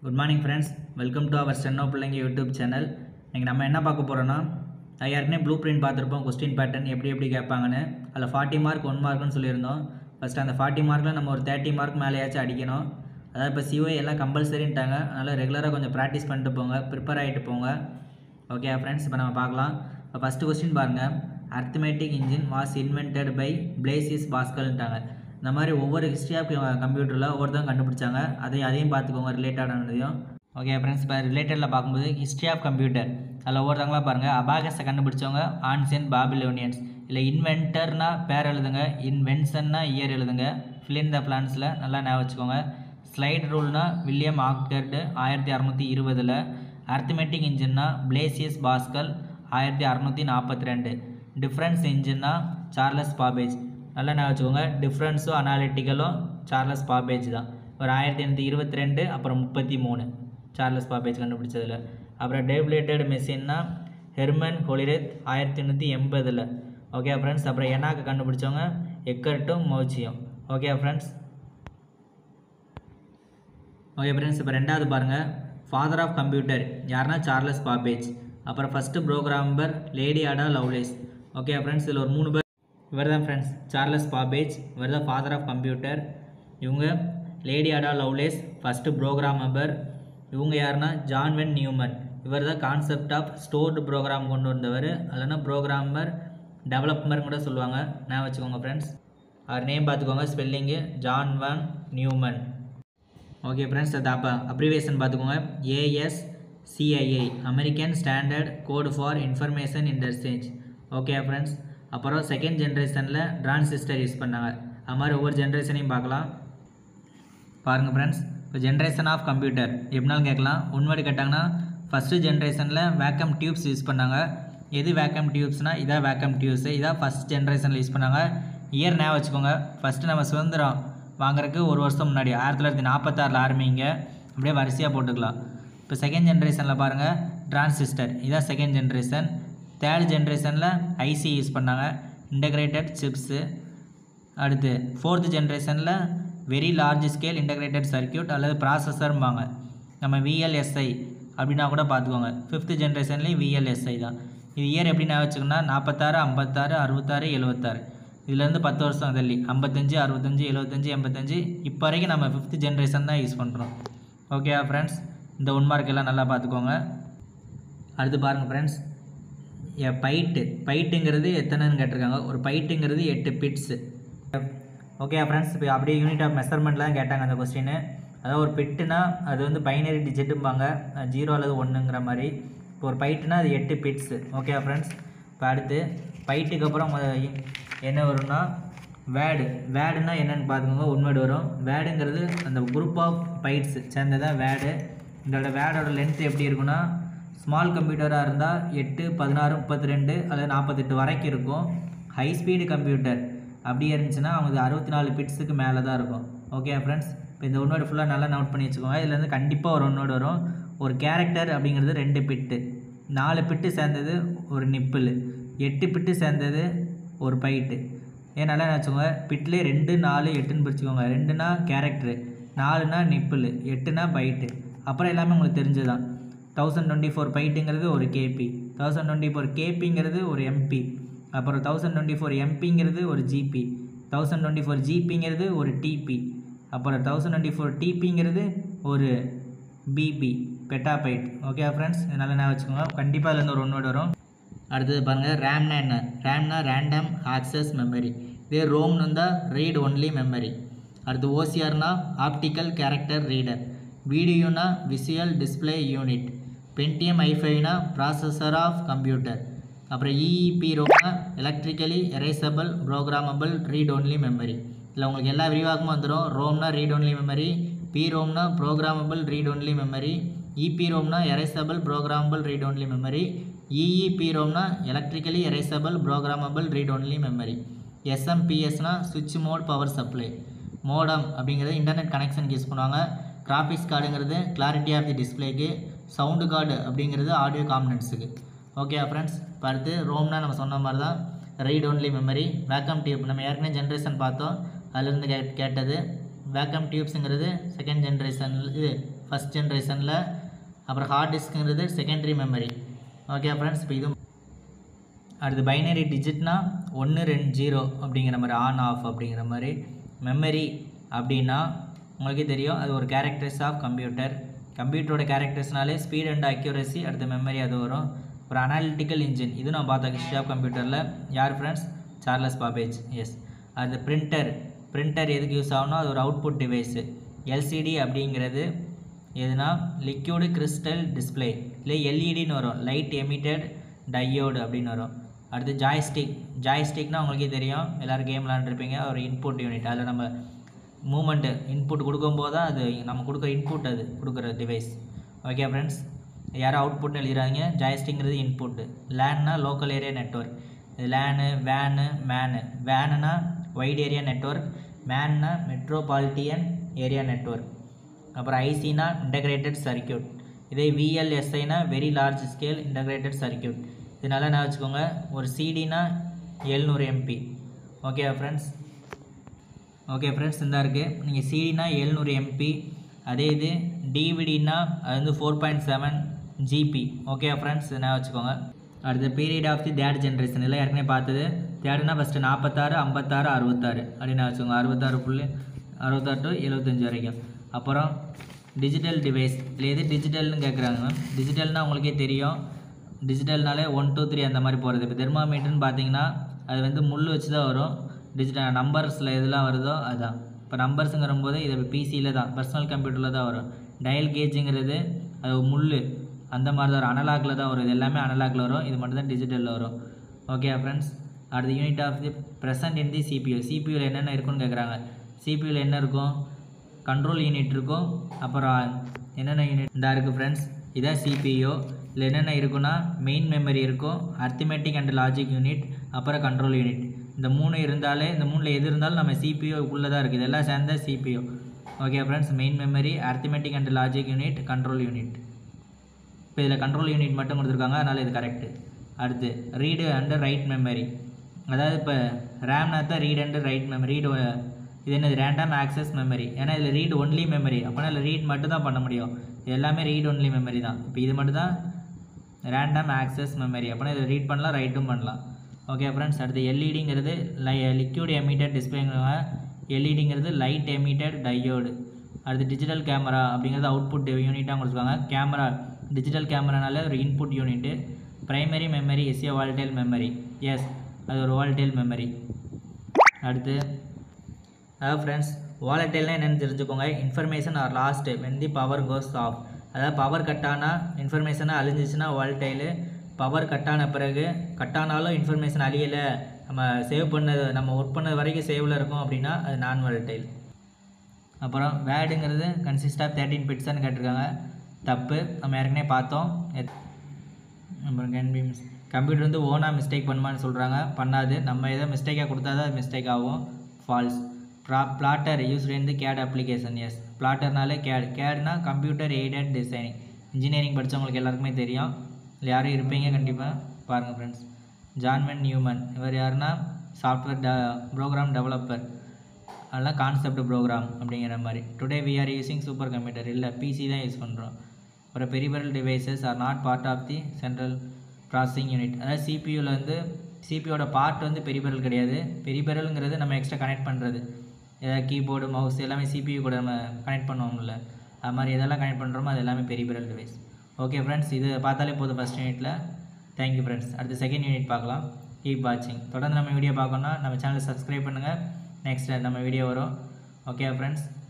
good morning friends welcome to our சென்னோ பிள்ளைங்க YouTube channel இன்றைக்கி நம்ம என்ன பார்க்க போகிறோன்னா நான் ஏற்கனவே ப்ளூ பிரிண்ட் பார்த்துருப்போம் கொஸ்டின் பேட்டர்ன் எப்படி எப்படி கேட்பாங்கன்னு அதில் ஃபார்ட்டி மார்க் ஒன் மார்க்னு சொல்லியிருந்தோம் ஃபஸ்ட்டு அந்த ஃபார்ட்டி மார்க்கில் நம்ம ஒரு தேர்ட்டி மார்க் மேலேயாச்சும் அடிக்கணும் அதாவது இப்போ சிஓ எல்லாம் கம்பல்சரின்ட்டாங்க அதனால் ரெகுலராக கொஞ்சம் ப்ராக்டிஸ் பண்ணிட்டு போங்க ப்ரிப்பேர் ஆகிட்டு போங்க ஓகே ஃப்ரெண்ட்ஸ் இப்போ நம்ம பார்க்கலாம் இப்போ ஃபஸ்ட்டு கொஸ்டின் பாருங்கள் arithmetic engine was invented by Blaise பாஸ்கல்ன்ட்டாங்க இந்த மாதிரி ஒவ்வொரு ஹிஸ்ட்ரி ஆஃப் கம்ப்யூட்டரில் ஒவ்வொருத்தவங்க கண்டுபிடிச்சாங்க அதையும் அதையும் பார்த்துக்கோங்க ரிலேட்டடானதையும் ஓகே ஃப்ரெண்ட்ஸ் இப்போ ரிலேட்டடில் பார்க்கும்போது ஹிஸ்ட்ரி ஆஃப் கம்ப்யூட்டர் அதில் ஒவ்வொருத்தவங்களா பாருங்கள் அபாகஸை கண்டுபிடிச்சவங்க ஆன்சியன் பாபிலோனியன்ஸ் இல்லை இன்வென்டர்னா பேர் எழுதுங்க இன்வென்ஷன்னா இயர் எழுதுங்க ஃபிலின் த பிளான்ஸில் நல்லா ஞாபகம் வச்சுக்கோங்க ஸ்லைட் ரூல்னா வில்லியம் ஆக்டர்டு ஆயிரத்தி அறநூற்றி இருபதில் அர்த்தமெட்டிக் இன்ஜின்னா பிளேசியஸ் பாஸ்கல் ஆயிரத்தி அறநூற்றி நாற்பத்தி ரெண்டு டிஃப்ரென்ஸ் இன்ஜின்னா சார்லஸ் பாபேஜ் நல்லா ஞாபகம் வச்சுக்கோங்க டிஃப்ரென்ஸும் அனாலிட்டிக்கலும் சார்லஸ் பாபேஜ் தான் ஒரு ஆயிரத்தி எண்ணூற்றி இருபத்தி ரெண்டு அப்புறம் முப்பத்தி மூணு சார்லஸ் பாபேஜ் கண்டுபிடிச்சதில் அப்புறம் டேபிளேட்டட் மெஷின்னா ஹெர்மன் ஹொலிரெத் ஆயிரத்தி எண்ணூற்றி எண்பதில் ஓகே ஃப்ரெண்ட்ஸ் அப்புறம் எனாக்கு கண்டுபிடிச்சவங்க எக்கர்ட்டும் மோச்சியும் ஓகே ஃப்ரெண்ட்ஸ் ஓகே ஃப்ரெண்ட்ஸ் இப்போ ரெண்டாவது பாருங்கள் ஃபாதர் ஆஃப் கம்ப்யூட்டர் யாருன்னா சார்லஸ் பாபேஜ் அப்புறம் first programmer lady Ada Lovelace okay friends இதில் ஒரு மூணு பேர் இவர் தான் ஃப்ரெண்ட்ஸ் சார்லஸ் பாபேஜ் இவர் தான் ஃபாதர் ஆஃப் கம்ப்யூட்டர் இவங்க lady Ada Lovelace first programmer இவங்க யாருன்னா ஜான் வென் நியூமன் இவர் தான் கான்செப்ட் ஆஃப் ஸ்டோர்டு ப்ரோக்ராம் கொண்டு வந்தவர் இல்லைன்னா ப்ரோக்ராமர் டெவலப்மர் கூட சொல்லுவாங்க நான் வச்சுக்கோங்க ஃப்ரெண்ட்ஸ் அவர் நேம் பார்த்துக்கோங்க spelling John von Neumann okay friends அது அப்போ அப்ரிவேஷன் பார்த்துக்கோங்க A S C I I American standard code for information interchange okay friends அப்புறம் செகண்ட் ஜென்ரேஷனில் டிரான்சிஸ்டர் யூஸ் பண்ணாங்க அது மாதிரி ஒவ்வொரு ஜென்ரேஷனையும் பார்க்கலாம் பாருங்கள் ஃப்ரெண்ட்ஸ் இப்போ ஜென்ரேஷன் ஆஃப் கம்ப்யூட்டர் எப்படினாலும் கேட்கலாம் உண்மையோடு கேட்டாங்கன்னா ஃபஸ்ட்டு ஜென்ரேஷனில் வேக்கம் டியூப்ஸ் யூஸ் பண்ணாங்க எது வேக்கம் டியூப்ஸ்னால் இதான் வேக்கம் டியூப்ஸு இதான் ஃபஸ்ட் ஜென்ரேஷனில் யூஸ் பண்ணாங்க இயர் ஞாபகம் வச்சுக்கோங்க ஃபஸ்ட்டு நம்ம சுதந்திரம் வாங்குறதுக்கு ஒரு வருஷம் முன்னாடி ஆயிரத்தி தொள்ளாயிரத்தி நாற்பத்தாறில் ஆரம்பிங்க அப்படியே வரிசையாக போட்டுக்கலாம் இப்போ செகண்ட் ஜென்ரேஷனில் பாருங்கள் டிரான்சிஸ்டர் இதான் செகண்ட் ஜென்ரேஷன் தேர்ட் ஜென்ரேஷனில் ஐசி யூஸ் பண்ணாங்க இன்டகிரேட்டட் சிப்ஸு அடுத்து ஃபோர்த் ஜென்ரேஷனில் very large scale integrated circuit அல்லது ப்ராசஸர்ம்பாங்க நம்ம விஎல்எஸ்ஐ அப்படின்னா கூட பார்த்துக்கோங்க ஃபிஃப்த் ஜென்ரேஷன்லேயும் விஎல்எஸ்ஐ தான் இது இயர் எப்படி நான் வச்சுக்கோங்கன்னா நாற்பத்தாறு ஐம்பத்தாறு அறுபத்தாறு எழுபத்தாறு இதுலேருந்து பத்து வருஷம் தள்ளி ஐம்பத்தஞ்சு அறுபத்தஞ்சு எழுபத்தஞ்சு எண்பத்தஞ்சு இப்போ வரைக்கும் நம்ம ஃபிஃப்த் ஜென்ரேஷன் தான் யூஸ் பண்ணுறோம் ஓகேவா ஃப்ரெண்ட்ஸ் இந்த ஒன் மார்க் எல்லாம் நல்லா பார்த்துக்கோங்க அடுத்து பாருங்கள் ஃப்ரெண்ட்ஸ் எ பைட்டு பைட்டுங்கிறது எத்தனைன்னு கேட்டிருக்காங்க ஒரு பைட்டுங்கிறது எட்டு பிட்ஸு ஓகே ஃப்ரெண்ட்ஸ் இப்போ அப்படியே யூனிட் ஆஃப் மெஷர்மெண்ட்லாம் கேட்டாங்க அந்த கொஸ்டின் அதாவது ஒரு பிட்டுனா அது வந்து பைனரி டிஜிட்டும்பாங்க ஜீரோ அல்லது ஒன்றுங்கிற மாதிரி இப்போ ஒரு பைட்டுனா அது எட்டு பிட்ஸு ஓகே ஃப்ரெண்ட்ஸ் இப்போ அடுத்து பைட்டுக்கு அப்புறம் மொத- என்ன வரும்னா வேடு வேடுனா என்னென்னு பார்த்துக்கோங்க உண்மைடு வரும் வேடுங்கிறது அந்த குரூப் ஆஃப் பைட்ஸ் சேர்ந்ததான் வேடு இதோட வேடோட லென்த் எப்படி இருக்குன்னா ஸ்மால் கம்ப்யூட்டராக இருந்தால் எட்டு பதினாறு முப்பத்தி ரெண்டு அல்லது நாற்பத்தெட்டு வரைக்கும் இருக்கும் ஹை ஸ்பீடு கம்ப்யூட்டர் அப்படி இருந்துச்சுன்னா அவங்க அறுபத்தி நாலு பிட்ஸுக்கு மேலே தான் இருக்கும் ஓகே ஃப்ரெண்ட்ஸ் இப்போ இந்த ஒன்னோடு ஃபுல்லாக நல்லா நோட் பண்ணி வச்சுக்கோங்க இதில் வந்து கண்டிப்பாக ஒரு ஒன்னோடு வரும் ஒரு கேரக்டர் அப்படிங்கிறது ரெண்டு பிட்டு நாலு பிட்டு சேர்ந்தது ஒரு நிப்பிள் எட்டு பிட்டு சேர்ந்தது ஒரு பைட்டு ஏன் நல்லா வச்சுக்கோங்க பிட்லேயே ரெண்டு நாலு எட்டுன்னு பிரிச்சுக்கோங்க ரெண்டுனா கேரக்டரு நாலுனா நிப்பிள் எட்டுனா பைட்டு அப்புறம் எல்லாமே உங்களுக்கு தெரிஞ்சுதான் தௌசண்ட் டுவெண்ட்டி ஃபோர் பைட்டுங்கிறது ஒரு கேபி தௌசண்ட் டுவெண்ட்டி ஃபோர் கேபிங்கிறது ஒரு எம்பி அப்புறம் தௌசண்ட் டுவெண்ட்டி ஃபோர் எம்பிங்கிறது ஒரு ஜிபி தௌசண்ட் டுவெண்ட்டி ஃபோர் ஜிபிங்கிறது ஒரு டிபி அப்புறம் தௌசண்ட் டுவெண்ட்டி ஃபோர் டிபிங்கிறது ஒரு பிபி பெட்டாபைட் ஓகே ஃப்ரெண்ட்ஸ் நல்லா ஞாபகம் வச்சுக்கோங்க கண்டிப்பாக அதுலேருந்து ஒரு ஒன்று வரும் அடுத்தது பாருங்கள் ரேம்னா என்ன ரேம்னா ரேண்டம் ஆக்சஸ் மெமரி இதே ரோம்னு இருந்தால் ரீட் ஒன்லி மெமரி அடுத்து ஓசிஆர்னா ஆப்டிக்கல் கேரக்டர் ரீடர் வீடியோனா விசுவல் டிஸ்ப்ளே யூனிட் பென்டிஎம் ஐஃபைனா ப்ராசஸர் ஆஃப் கம்ப்யூட்டர் அப்புறம் இஇபி ரோம்னா electrically erasable programmable read only memory இதில் உங்களுக்கு எல்லா விரிவாக்கமும் வந்துடும் ரோம்னா ரீட் ஒன்லி மெமரி பி ரோம்னா programmable read only memory E P ரோம்னா erasable programmable read only memory E E P ரோம்னா electrically erasable programmable read only memory எஸ்எம்பிஎஸ்னா சுவிட்ச் மோட் பவர் சப்ளை மோடம் அப்படிங்கிறது இன்டர்நெட் கனெக்ஷனுக்கு யூஸ் பண்ணுவாங்க கிராஃபிக்ஸ் கார்டுங்கிறது கிளாரிட்டி ஆஃப் தி டிஸ்பிளேக்கு சவுண்டு கார்டு அப்படிங்கிறது ஆடியோ காம்பனன்ட்ஸுக்கு ஓகே ஃப்ரெண்ட்ஸ் இப்போ அடுத்து ரோம்னா நம்ம சொன்ன மாதிரி தான் read only memory vacuum tube நம்ம ஏற்கனவே ஜென்ரேஷன் பார்த்தோம் அதுலேருந்து கே கேட்டது வேக்கம் டியூப்ஸுங்கிறது செகண்ட் ஜென்ரேஷன் இது ஃபஸ்ட் ஜென்ரேஷனில் அப்புறம் ஹார்ட் டிஸ்க்குங்கிறது செகண்டரி மெமரி ஓகே ஃப்ரெண்ட்ஸ் இப்போ இது அடுத்து பைனரி டிஜிட்னா ஒன்று ரெண்டு ஜீரோ அப்படிங்கிற மாதிரி ஆன் ஆஃப் அப்படிங்கிற மாதிரி மெமரி அப்படின்னா உங்களுக்கே தெரியும் அது ஒரு கேரக்டர்ஸ் ஆஃப் கம்ப்யூட்டர் கம்ப்யூட்டரோட கேரக்டர்ஸ்னாலே ஸ்பீட் அண்ட் அக்யூரசி அடுத்த மெமரி அது வரும் ஒரு அனாலிட்டிக்கல் இன்ஜின் இது நான் பார்த்தேன் ஹிஸ்ட்ரி ஆஃப் கம்ப்யூட்டரில் யார் ஃப்ரெண்ட்ஸ் சார்லஸ் பாபேஜ் எஸ் அது பிரிண்டர் பிரிண்டர் எதுக்கு யூஸ் ஆகும்னா அது ஒரு அவுட்புட் டிவைஸு எல்சிடி அப்படிங்கிறது எதுனா லிக்யூடு கிறிஸ்டல் டிஸ்பிளே இல்லை எல்இடின்னு வரும் லைட் எமிட்டட் டையோடு அப்படின்னு வரும் அடுத்து ஜாய்ஸ்டிக் ஜாய்ஸ்டிக்னா உங்களுக்கே தெரியும் எல்லோரும் கேம் விளாண்டுருப்பீங்க ஒரு இன்புட் யூனிட் அதில் நம்ம மூமெண்ட்டு இன்புட் கொடுக்கும்போது தான் அது நம்ம கொடுக்குற இன்புட் அது கொடுக்குற டிவைஸ் ஓகே ஃப்ரெண்ட்ஸ் யாரும் அவுட்புட்னு எழுதிடாதீங்க ஜாய்ஸ்டிங்கிறது இன்புட்டு லேன்னா லோக்கல் ஏரியா நெட்ஒர்க் இது லேனு வேனு மேனு வேனுனா வைட் ஏரியா நெட்ஒர்க் மேன்னா மெட்ரோபாலிட்டியன் ஏரியா நெட்ஒர்க் அப்புறம் ஐசினா இன்டகிரேட்டட் சர்க்கியூட் இதே விஎல்எஸ்ஐனா very large scale integrated circuit இது நல்லா நான் வச்சுக்கோங்க ஒரு சிடினா எழுநூறு MB okay friends okay friends இந்த இருக்குது நீங்கள் சிடினா எழுநூறு எம்பி அதே இது டிவிடினா அது வந்து four point seven GB okay friends என்ன வச்சுக்கோங்க அடுத்த period of the third generation இதெல்லாம் ஏற்கனவே பார்த்தது தேர்டுனா ஃபஸ்ட்டு நாற்பத்தாறு ஐம்பத்தாறு அறுபத்தாறு அப்படின்னு வச்சுக்கோங்க அறுபத்தாறு புள்ளி அறுபத்தாறு டு எழுபத்தஞ்சு வரைக்கும் அப்புறம் டிஜிட்டல் டிவைஸ் இல்லை எது டிஜிட்டல்னு கேட்குறாங்க மேம் டிஜிட்டல்னால் உங்களுக்கே தெரியும் டிஜிட்டல்னாலே ஒன் டூ த்ரீ அந்த மாதிரி போகிறது இப்போ தெர்மாமீட்டர்னு பார்த்தீங்கன்னா அது வந்து முள் வச்சு தான் வரும் டிஜிட்டல் நம்பர்ஸில் எதெல்லாம் வருதோ அதுதான் இப்போ நம்பர்ஸுங்கிற போது இது பிசியில் தான் பர்சனல் கம்ப்யூட்டரில் தான் வரும் டயல் கேஜுங்கிறது அது முள் அந்த மாதிரி தான் வரும் அனலாகில் தான் வரும் இது எல்லாமே அனலாகில் வரும் இது மட்டும் தான் டிஜிட்டலில் வரும் ஓகே ஃப்ரெண்ட்ஸ் அடுத்த unit of the present in the CPU சிபியூவில் என்னென்ன இருக்குன்னு கேட்குறாங்க சிபியூவில் என்ன இருக்கும் கண்ட்ரோல் யூனிட் இருக்கும் அப்புறம் என்னென்ன யூனிட் இந்த இருக்குது ஃப்ரெண்ட்ஸ் இதான் சிபியூ இதில் என்னென்ன இருக்குன்னா மெயின் மெமரி இருக்கும் அர்த்திமேட்டிக் அண்ட் லாஜிக் யூனிட் அப்புறம் கண்ட்ரோல் யூனிட் இந்த மூணு இருந்தாலே இந்த மூணில் எது இருந்தாலும் நம்ம சிபியூ உள்ளே தான் இருக்குது இதெல்லாம் சேர்ந்த CPU okay friends main memory arithmetic and logic unit control unit இப்போ இதில் கண்ட்ரோல் யூனிட் மட்டும் கொடுத்துருக்காங்க அதனால் இது கரெக்டு அடுத்து ரீடு அண்டு ரைட் மெமரி அதாவது இப்போ ரேம்னா தான் read and write memory read இது என்னது ரேண்டம் ஆக்சஸ் மெமரி ஏன்னா இதில் ரீட் ஒன்லி மெமரி அப்போனா இதில் ரீட் மட்டும் தான் பண்ண முடியும் இது எல்லாமே ரீட் ஒன்லி மெமரி தான் இப்போ இது மட்டும் தான் ரேண்டம் ஆக்சஸ் மெமரி அப்போனா இதை ரீட் பண்ணலாம் ரைட்டும் பண்ணலாம் ஓகே ஃப்ரெண்ட்ஸ் அடுத்து எல்இடிங்கிறது லை லிக்யூட் எமிட்டட் டிஸ்பிளேங்கிறாங்க எல்இடிங்கிறது லைட் எமிட்டட் டையோடு அடுத்து டிஜிட்டல் கேமரா அப்படிங்கிறது அவுட்புட் யூனிட்டாக கொடுத்துருக்காங்க கேமரா டிஜிட்டல் கேமரானால ஒரு input unit primary memory is a volatile memory is அது ஒரு வால்டேல் மெமரி அடுத்து அதாவது ஃப்ரெண்ட்ஸ் வாலட்டைல்னால் என்னென்னு தெரிஞ்சுக்கோங்க information are lost when the power goes off அதாவது பவர் கட் ஆனால் இன்ஃபர்மேஷனாக அழிஞ்சிச்சுன்னா வால்டைலு பவர் கட் ஆன பிறகு கட் ஆனாலும் இன்ஃபர்மேஷன் அழியலை நம்ம சேவ் பண்ணது நம்ம ஒர்க் பண்ணது வரைக்கும் சேவில் இருக்கும் அப்படின்னா அது நான் வாலட்டைல் அப்புறம் வேர்டுங்கிறது கன்சிஸ்ட் ஆஃப் தேர்ட்டின் பிட்ஸ்ன்னு கேட்டிருக்காங்க தப்பு நம்ம ஏற்கனவே பார்த்தோம் எத்- அப்புறம் கேன் பி மிஸ் கம்ப்யூட்டர் வந்து ஓனாக மிஸ்டேக் பண்ணுமான்னு சொல்கிறாங்க பண்ணாது நம்ம எதோ மிஸ்டேக்காக கொடுத்தா தான் அது மிஸ்டேக் ஆகும் ஃபால்ஸ் ப்ளா plotter used in the CAD application is பிளாட்டர்னாலே கேட் கேட்னா கம்ப்யூட்டர் எய்டட் டிசைனிங் இன்ஜினியரிங் படித்தவங்களுக்கு எல்லாருக்குமே தெரியும் இல்லை யாரும் இருப்பீங்க கண்டிப்பாக பாருங்கள் ஃப்ரெண்ட்ஸ் ஜான்வன் நியூமன் இவர் யாருன்னா சாஃப்ட்வேர் ட ப்ரோக்ராம் டெவலப்பர் அதெல்லாம் கான்செப்ட் ப்ரோக்ராம் அப்படிங்கிற மாதிரி today we are using super computer இல்லை பிசி தான் யூஸ் பண்ணுறோம் அப்புறம் peripheral devices are not part of the central processing unit அதாவது சிபியூவில் வந்து சிபியோட பார்ட் வந்து பெரிபரல் கிடையாது பெரிபரல்ங்கிறது நம்ம எக்ஸ்ட்ரா கனெக்ட் பண்ணுறது ஏதாவது கீபோர்டு மவுஸ் எல்லாமே சிபியூ கூட நம்ம கனெக்ட் பண்ணுவோம்ல அது மாதிரி எதெல்லாம் கனெக்ட் பண்ணுறோமோ அது எல்லாமே பெரிபரல் டிவைஸ் ஓகே ஃப்ரெண்ட்ஸ் இது பார்த்தாலே போதும் ஃபஸ்ட் யூனிட்டில் தேங்க்யூ ஃப்ரெண்ட்ஸ் அடுத்து செகண்ட் யூனிட் பார்க்கலாம் கீப் வாட்சிங் தொடர்ந்து நம்ம வீடியோ பார்க்கணுன்னா நம்ம சேனலை சப்ஸ்கிரைப் பண்ணுங்கள் நெக்ஸ்ட் நம்ம வீடியோ வரும் ஓகே ஃப்ரெண்ட்ஸ்